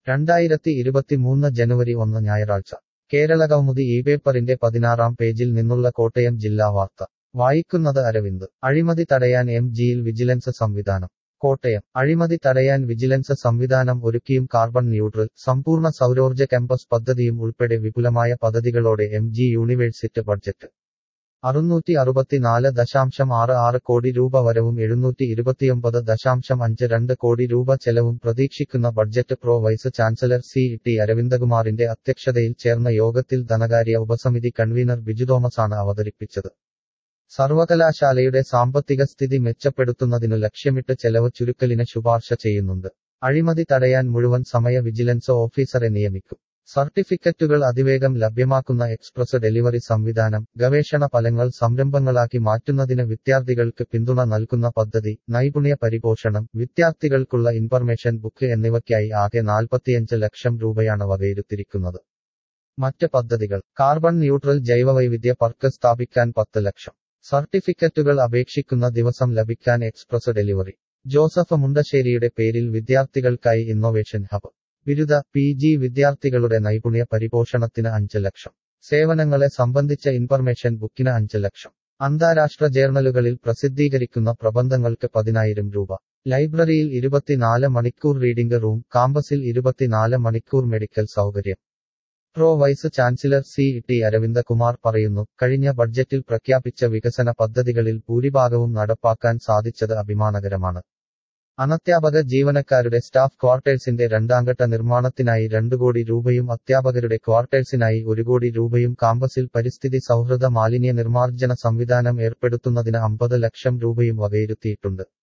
രണ്ടായിരത്തി ഇരുപത്തിമൂന്ന് ജനുവരി ഒന്ന് ഞായറാഴ്ച കേരള കൗമുദി ഈ പേപ്പറിന്റെ പതിനാറാം പേജിൽ നിന്നുള്ള കോട്ടയം ജില്ലാ വാർത്ത വായിക്കുന്നത് അരവിന്ദ് അഴിമതി തടയാൻ എം ജിയിൽ വിജിലൻസ് സംവിധാനം കോട്ടയം അഴിമതി തടയാൻ വിജിലൻസ് സംവിധാനം ഒരുക്കിയും കാർബൺ ന്യൂട്രൽ സമ്പൂർണ്ണ സൗരോർജ്ജ ക്യാമ്പസ് പദ്ധതിയും ഉൾപ്പെടെ വിപുലമായ പദ്ധതികളോടെ എം ജി യൂണിവേഴ്സിറ്റി ബഡ്ജറ്റ് അറുന്നൂറ്റി അറുപത്തിനാല് ദശാംശം ആറ് ആറ് കോടി രൂപ വരവും എഴുന്നൂറ്റി ഇരുപത്തിയൊമ്പത് ദശാംശം അഞ്ച് രണ്ട് കോടി രൂപ ചെലവും പ്രതീക്ഷിക്കുന്ന budget pro vice chancellor C T അരവിന്ദകുമാറിന്റെ അധ്യക്ഷതയിൽ ചേർന്ന യോഗത്തിൽ ധനകാര്യ ഉപസമിതി കൺവീനർ ബിജു തോമസാണ് അവതരിപ്പിച്ചത് സർവകലാശാലയുടെ സാമ്പത്തിക സ്ഥിതി മെച്ചപ്പെടുത്തുന്നതിനു ലക്ഷ്യമിട്ട് ചെലവ് ചുരുക്കലിന് ശുപാർശ ചെയ്യുന്നുണ്ട് അഴിമതി തടയാൻ മുഴുവൻ സമയ വിജിലൻസ് ഓഫീസറെ നിയമിക്കും സർട്ടിഫിക്കറ്റുകൾ അതിവേഗം ലഭ്യമാക്കുന്ന എക്സ്പ്രസ് ഡെലിവറി സംവിധാനം ഗവേഷണ ഫലങ്ങൾ സംരംഭങ്ങളാക്കി മാറ്റുന്നതിന് വിദ്യാർത്ഥികൾക്ക് പിന്തുണ നൽകുന്ന പദ്ധതി നൈപുണ്യ പരിപോഷണം വിദ്യാർത്ഥികൾക്കുള്ള ഇൻഫർമേഷൻ ബുക്ക് എന്നിവയ്ക്കായി ആകെ നാൽപ്പത്തിയഞ്ച് ലക്ഷം രൂപയാണ് വകയിരുത്തിയിരിക്കുന്നത് മറ്റ് പദ്ധതികൾ കാർബൺ ന്യൂട്രൽ ജൈവവൈവിധ്യ പാർക്ക് സ്ഥാപിക്കാൻ പത്ത് ലക്ഷം സർട്ടിഫിക്കറ്റുകൾ അപേക്ഷിക്കുന്ന ദിവസം ലഭിക്കാൻ എക്സ്പ്രസ് ഡെലിവറി ജോസഫ് മുണ്ടശ്ശേരിയുടെ പേരിൽ വിദ്യാർത്ഥികൾക്കായി ഇന്നൊവേഷൻ ഹബ് ബിരുദ പി ജി വിദ്യാർത്ഥികളുടെ നൈപുണ്യ പരിപോഷണത്തിന് അഞ്ച് ലക്ഷം സേവനങ്ങളെ സംബന്ധിച്ച ഇൻഫർമേഷൻ ബുക്കിന് അഞ്ച് ലക്ഷം അന്താരാഷ്ട്ര ജേർണലുകളിൽ പ്രസിദ്ധീകരിക്കുന്ന പ്രബന്ധങ്ങൾക്ക് പതിനായിരം രൂപ ലൈബ്രറിയിൽ ഇരുപത്തിനാല് മണിക്കൂർ റീഡിംഗ് റൂം കാമ്പസിൽ ഇരുപത്തിനാല് മണിക്കൂർ മെഡിക്കൽ സൗകര്യം pro vice chancellor C T Aravindakumar പറയുന്നു കഴിഞ്ഞ ബഡ്ജറ്റിൽ പ്രഖ്യാപിച്ച വികസന പദ്ധതികളിൽ ഭൂരിഭാഗവും നടപ്പാക്കാൻ സാധിച്ചത് അഭിമാനകരമാണ് അനധ്യാപക ജീവനക്കാരുടെ സ്റ്റാഫ് ക്വാർട്ടേഴ്സിന്റെ രണ്ടാംഘട്ട നിർമ്മാണത്തിനായി രണ്ടു കോടി രൂപയും അധ്യാപകരുടെ ക്വാർട്ടേഴ്സിനായി ഒരു കോടി രൂപയും കാമ്പസിൽ പരിസ്ഥിതി സൗഹൃദ മാലിന്യ നിർമ്മാർജ്ജന സംവിധാനം ഏർപ്പെടുത്തുന്നതിന് അമ്പത് ലക്ഷം രൂപയും വകയിരുത്തിയിട്ടുണ്ട്